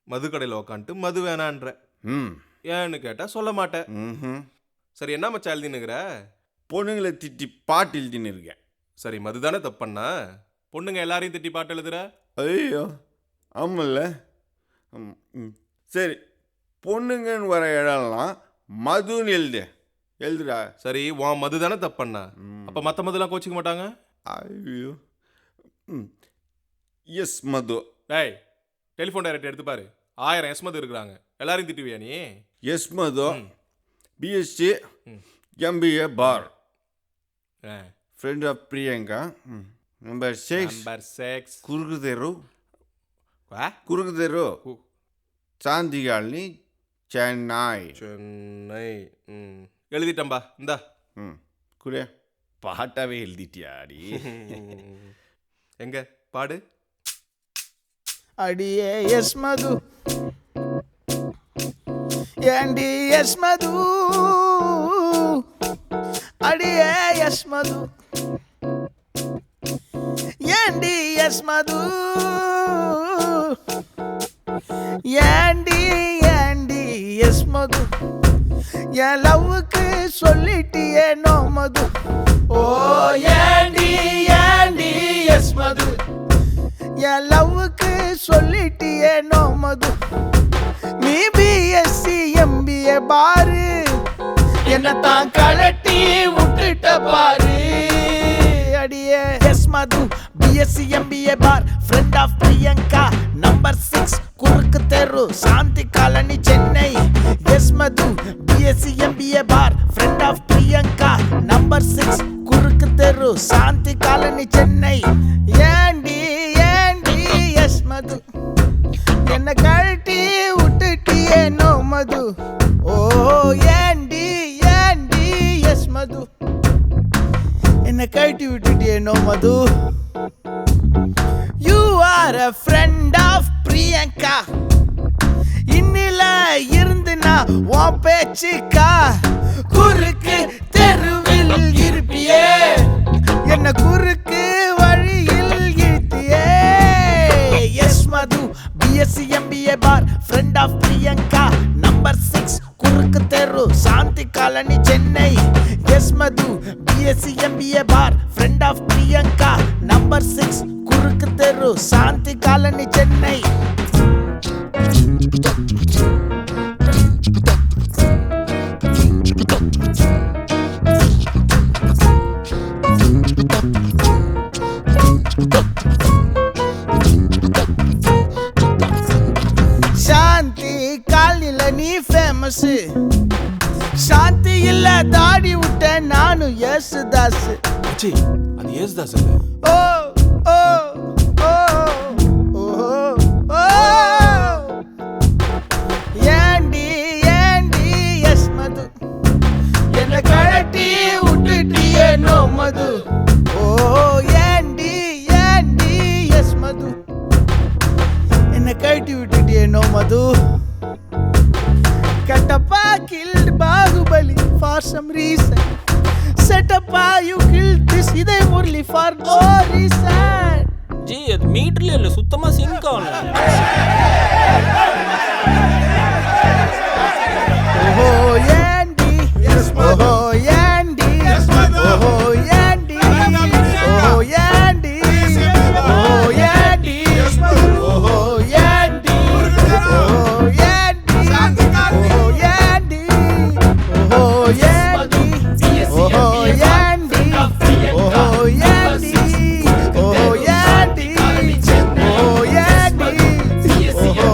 மது கடையில் உக்காந்துட்டு மது வேணான்ற ம் ஏன்னு கேட்டால் சொல்ல மாட்டேன் ம் சரி என்ன மச்சான் எழுதினுங்கிற பொண்ணுங்களை திட்டி பாட்டு எழுதின்னு இருக்கேன் சரி மது தானே தப்பண்ணா பொண்ணுங்க எல்லாரையும் திட்டி பாட்டு எழுதுற ஐயோ ஆமல்ல ம், ம். சரி பொண்ணுங்கன்னு வர இடம்லாம் மதுன்னு எழுது எழுதுடா சரி உன் மது தானே தப்பண்ணா ம். அப்போ மற்ற மதுலாம் கோச்சிக்க மாட்டாங்க ஐயோ ம் எஸ் மது டேய் டெலிஃபோன் டைரக்ட் எடுத்து பாரு ஆயிரம் எஸ் மது இருக்கிறாங்க எல்லாரையும் திட்டுவியா நீ S Madhu hmm. BSc hmm. MBA bar ah. Friend of Priyanka hmm. Number six number six குறுக்கு தெரு வா குறுக்கு தெரு கு- சாந்தி காலனி சென்னை சென்னை ம் எழுதிட்டம்பா இந்தா ம் குடியா பாட்டாவே எழுதிட்டியாடி எங்க பாடு அடியே எஸ் மது ஏண்டி எஸ் மது அடியே எஸ் மது ஏண்டி எஸ் மது ஏண்டி ஏண்டி எஸ் மது என் லவ்வுக்கு சொல்லிட்டியே நோ மது ஓ ஏண்டி ஏண்டி எஸ் மது என் லவ்வுக்கு சொல்லிட்டியே நோ மது நீ பிஎஸ்சி எம்பிஏ பாரு என்ன தான் கலட்டி விட்டுட்ட பாரு அடியே yes Madhu BSc MBA bar friend of Priyanka number six குறுக்கு தெரு Shanthi colony Chennai yes Madhu BSc MBA bar friend of Priyanka number six குறுக்கு தெரு சாந்தி காலனி சென்னை ஏண்டி ஏண்டி எஸ் மது என்ன கழட்டி விட்டுட்டியே நோ மது ஓ ஏண்டி ஏண்டி எஸ் மது என்ன கழட்டி விட்டுட்டியே no Madhu you are a friend of Priyanka இன்னில இருந்து நான் உன் பேச்சுக்கா குறுக்கு தெருவில் இருப்பியே என்ன குறுக்கு வழியில் இழுத்தியே yes Madhu BSc MBA bar friend of Priyanka number six குறுக்கு தெரு Shanthi colony Chennai yes Madhu BSc MBA bar friend of Priyanka number six குறுக்கு தெரு சாந்தி காலனி சென்னை சாந்தி காலில நீ ஃபேமஸ் சாந்தி இல்ல தாடி விட்ட நானும் யேசுதாஸ் அச்சி அது ஏசுதாஸ் இல்ல ஓ ஓ ஓ ஓ ஓ ஏண்டி ஏண்டி எஸ் மது என்ன கழட்டி விட்டுட்டியே நோ மது ஓ ஏண்டி ஏண்டி எஸ் மது என்ன கழட்டி விட்டுட்டியே no Madhu Kattappa killed Baahubali for some reason செட்டப்பா யூ killed திஸ் இதே முரளி ஃபார் நோ ரீசன் ஜி அது மீட்டர்ல இல்ல சுத்தமா சிங்க் ஆகல ஓஹோ ஏண்டி ஓஹோ ஏண்டி ஓஹோ ஏண்டி ஓஹோ ஏண்டி ஓஹோ ஏண்டி ஓஹோ ஏண்டி ஓஹோ ஏண்டி ஓஹோ ஏண்டி ஓஹோ ஏண்டி ஓஹோ ஏண்டி ஓஹோ ஏண்டி ஓஹோ ஏண்டி ஓஹோ ஏண்டி ஓஹோ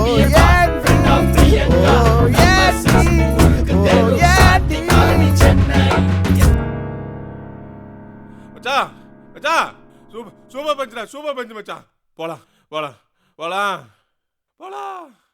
மச்சான் மச்சான் சூப்பர் சூப்பர் பஞ்சுடா சூப்பர் பஞ்சு மச்சான் போலாம் போலாம் போலாம் போலாம்